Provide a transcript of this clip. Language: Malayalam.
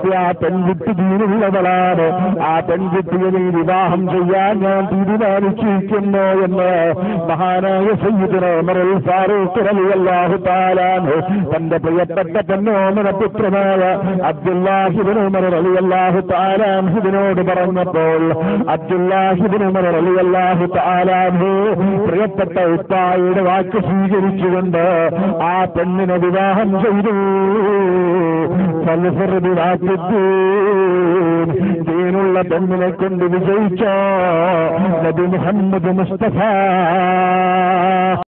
പക്ഷെ ആ പെൺകുട്ടി ദീനുള്ളവളാണ് ആ പെൺകുട്ടിയെ നീ വിവാഹം ചെയ്യാൻ ഞാൻ തീരുമാനിച്ചിരിക്കുന്നു എന്ന് മഹാനായ സയ്യിദുന ഉമറുൽ ഫാറൂഖ് റളിയല്ലാഹു തആലാഹു തന്റെ പ്രിയപ്പെട്ട പൊന്നോമന പുത്രനായ അബ്ദുല്ലാഹിബിൻ ഉമർ റളിയല്ലാഹു തആലാഹുവിനോട് പറഞ്ഞപ്പോൾ അബ്ദുല്ലാഹിബിൻ ഉമർ റളിയല്ലാഹു തആലാഹു പ്രിയപ്പെട്ട ഉപ്പായുടെ വാക്ക് സ്വീകരിച്ചുകൊണ്ട് ആ പെണ്ണിനെ വിവാഹം ചെയ്തു ഫൽഫർദി വാക്കുദ്ദീൻ. ദീനുള്ള പെണ്ണിനെ കൊണ്ട് വിജയിച്ചോ നബി മുഹമ്മദ് മുസ്തഫ